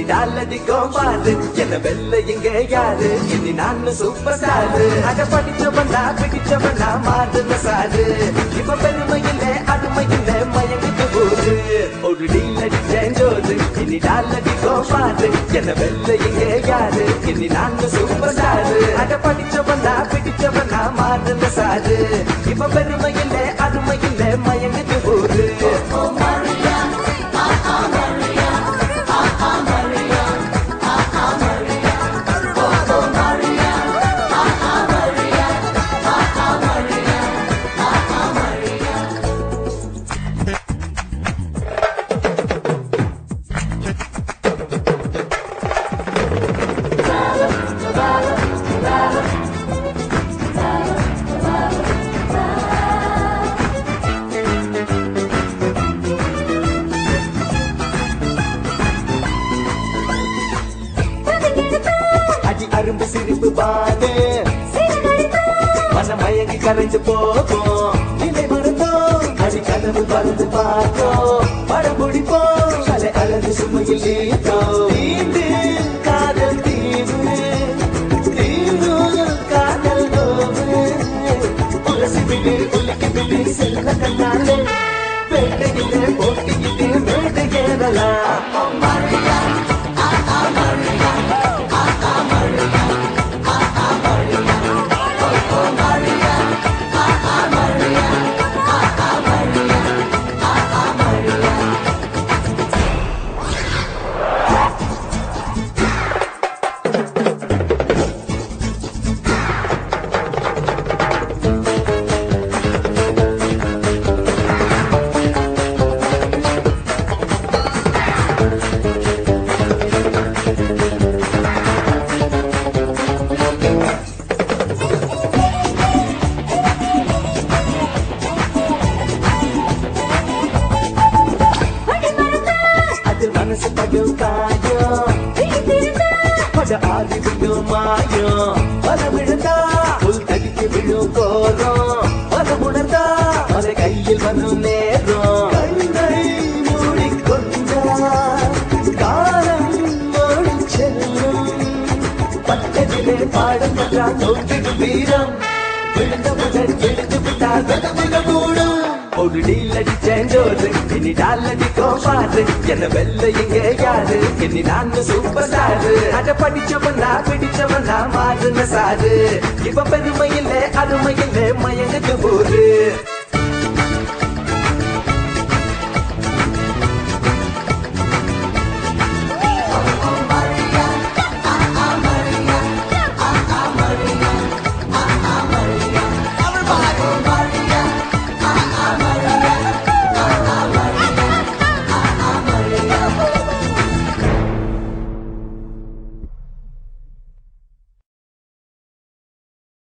டாலடிக்கும் பாரு என்ன வெல்ல இங்க யாரு இனி நான் சூப்பர் ஸ்டாரு அத படிச்சவனா பிடிச்சவனா மாறுன சாரு இப்ப பெருமை இல்ல அருமை இல்ல மயங்கிட்டு போது ஒரு டீல் அடிச்சேன் ஜோது இனி டாலடிக்கும் பாரு என்ன வெல்ல இங்க யாரு இனி நான் சூப்பர் ஸ்டாரு அத படிச்சவனா பிடிச்சவனா மாறுன சாரு இப்ப பெருமை இல்ல அருமை இல்ல மயங்கிட்டு போது அடி அரும்பு சிரிப்பு பாடு மன மயங்கி கரைஞ்சு போகும் நிலை மறந்தோம் அடி கனவு பறந்து பார்த்தோம் படம் பிடிப்போம் கலை அழகு சுமையில் நீத்தோம் தீண்டு காதல் தீவு தீவு காதல் நோவு உரசி விடு குலுக்கி விடு செல்ல கண்ணாலே வேட்டையிலே போட்டியிலே மேடு ஏறலாம் அதில் மனசு படும் காயம் பட ஆதி விடும் மாயம் பல விழுந்தா புல் தடிக்கு விழும் கோரம் பல உணர்ந்தா பல கையில் வரும் நேரம் கண்ணை மூடிக்கொண்டா காலம் ஓடி செல்லும் பட்டதிலே பாடம் பற்றா தோன்றிடும் வீரம் விழுந்தவுடன் எழுந்து விட்டால் வெதவிட கூடும் ஒரு டீல் அடிச்சேன் ஜோரு இனி டால் அடிக்கும் பாரு என்ன வெல்ல இங்க யாரு இனி நான் சூப்பர் ஸ்டாரு அத படிச்சவனா பிடிச்சவனா மாறுன சாரு இப்ப பெருமை இல்ல அருமை இல்ல மயங்குது போரு